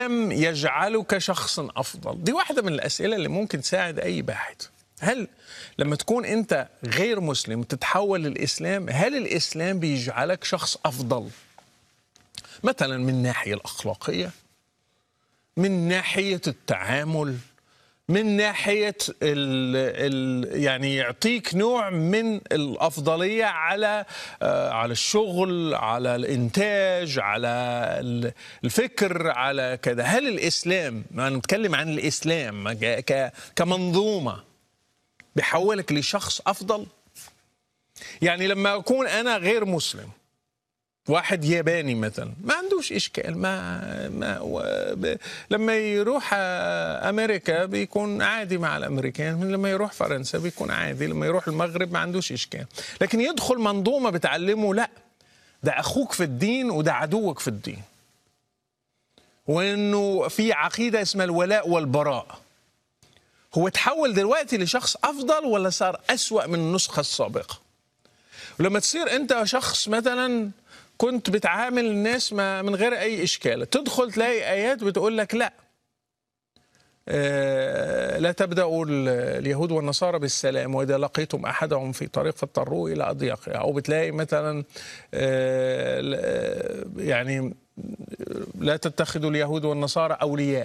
يجعلك شخصا افضل دي واحده من الاسئله اللي ممكن تساعد اي باحث هل لما تكون انت غير مسلم تتحول للاسلام هل الاسلام بيجعلك شخص افضل مثلا من الناحيه الاخلاقيه من ناحيه التعامل من ناحيه ال ال يعني يعطيك نوع من الافضليه على آه على الشغل على الانتاج على ال- الفكر على كذا هل الاسلام انا نتكلم عن الاسلام ك- ك- كمنظومه بيحولك لشخص افضل يعني لما اكون انا غير مسلم واحد ياباني مثلا ما عندوش اشكال ما, ما و... ب... لما يروح آه، امريكا بيكون عادي مع الامريكان لما يروح فرنسا بيكون عادي لما يروح المغرب ما عندوش اشكال لكن يدخل منظومه بتعلمه لا ده اخوك في الدين وده عدوك في الدين وانه في عقيده اسمها الولاء والبراء هو تحول دلوقتي لشخص افضل ولا صار اسوا من النسخه السابقه ولما تصير انت شخص مثلا كنت بتعامل الناس ما من غير اي اشكال تدخل تلاقي ايات بتقول لك لا آه، لا تبداوا ال- اليهود والنصارى بالسلام واذا لقيتم احدهم في طريق فاضطروا الى اضيقها او بتلاقي مثلا آه، ل- يعني لا تتخذوا اليهود والنصارى اولياء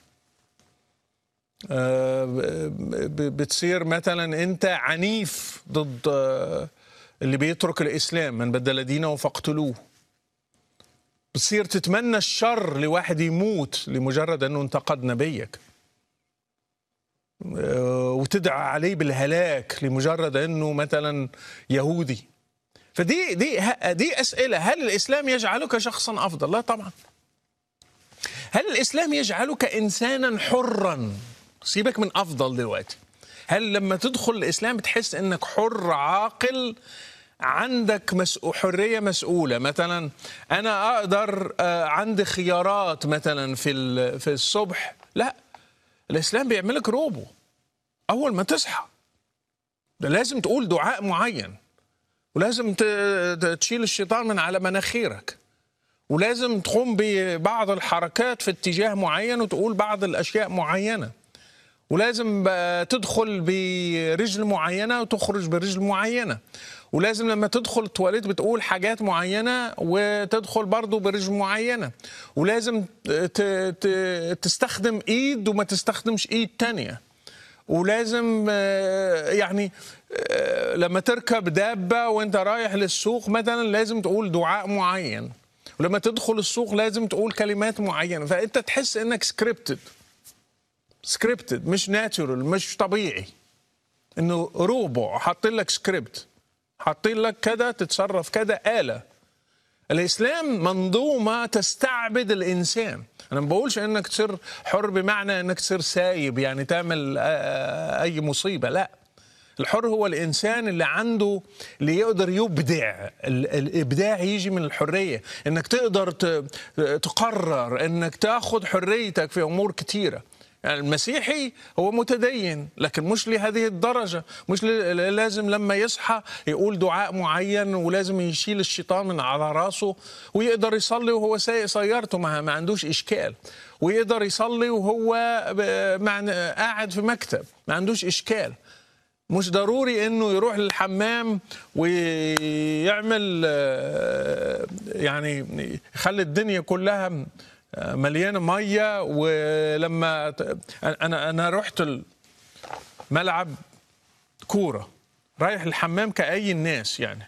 آه، ب- ب- بتصير مثلا انت عنيف ضد آه، اللي بيترك الاسلام من بدل دينه فاقتلوه بتصير تتمنى الشر لواحد يموت لمجرد انه انتقد نبيك آه، وتدعى عليه بالهلاك لمجرد انه مثلا يهودي فدي دي ه- دي اسئله هل الاسلام يجعلك شخصا افضل؟ لا طبعا. هل الاسلام يجعلك انسانا حرا؟ سيبك من افضل دلوقتي. هل لما تدخل الاسلام بتحس انك حر عاقل عندك مسؤ... حريه مسؤوله مثلا انا اقدر آه، عندي خيارات مثلا في ال... في الصبح لا الاسلام بيعملك روبو اول ما تصحى ده لازم تقول دعاء معين ولازم ت... ت- تشيل الشيطان من على مناخيرك ولازم تقوم ببعض الحركات في اتجاه معين وتقول بعض الاشياء معينه ولازم بقى تدخل برجل معينه وتخرج برجل معينه ولازم لما تدخل التواليت بتقول حاجات معينه وتدخل برضه برجل معينه ولازم ت... ت... تستخدم ايد وما تستخدمش ايد تانية ولازم آه، يعني آه، لما تركب دابة وانت رايح للسوق مثلا لازم تقول دعاء معين ولما تدخل السوق لازم تقول كلمات معينة فانت تحس انك سكريبتد سكريبتد مش ناتشورال مش طبيعي انه روبو حاطين لك سكريبت حاطين لك كده تتصرف كده آلة الاسلام منظومه تستعبد الانسان انا ما بقولش انك تصير حر بمعنى انك تصير سايب يعني تعمل آه، اي مصيبه لا الحر هو الانسان اللي عنده اللي يقدر يبدع ال- الابداع يجي من الحريه انك تقدر ت- تقرر انك تاخذ حريتك في امور كثيره يعني المسيحي هو متدين لكن مش لهذه الدرجة مش ل- لازم لما يصحى يقول دعاء معين ولازم يشيل الشيطان من على راسه ويقدر يصلي وهو سايق سيارته ما, ما عندوش إشكال ويقدر يصلي وهو ب- مع قاعد في مكتب ما عندوش إشكال مش ضروري انه يروح للحمام ويعمل آه، يعني يخلي الدنيا كلها آه، مليانه ميه ولما ت- انا انا رحت الملعب كوره رايح الحمام كأي الناس يعني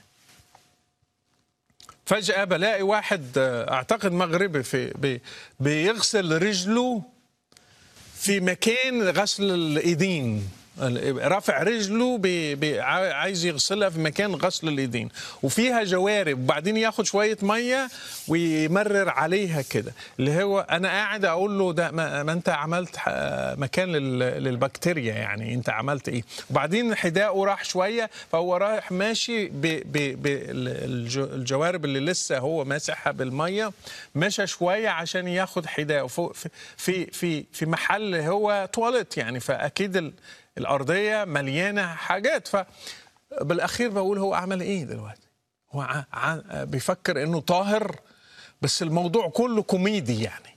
فجأة بلاقي واحد آه، اعتقد مغربي في بي- بيغسل رجله في مكان غسل الايدين رافع رجله بي بي عا- عايز يغسلها في مكان غسل الايدين وفيها جوارب وبعدين ياخد شويه ميه ويمرر عليها كده اللي هو انا قاعد اقول له ده ما, ما انت عملت ح- مكان لل- للبكتيريا يعني انت عملت ايه وبعدين حداءه راح شويه فهو رايح ماشي بالجوارب اللي لسه هو ماسحها بالميه مشى شويه عشان ياخد حداءه فوق في في في, في محل هو تواليت يعني فاكيد ال- الارضيه مليانه حاجات فبالاخير بقول هو عمل ايه دلوقتي هو ع- ع- بيفكر انه طاهر بس الموضوع كله كوميدي يعني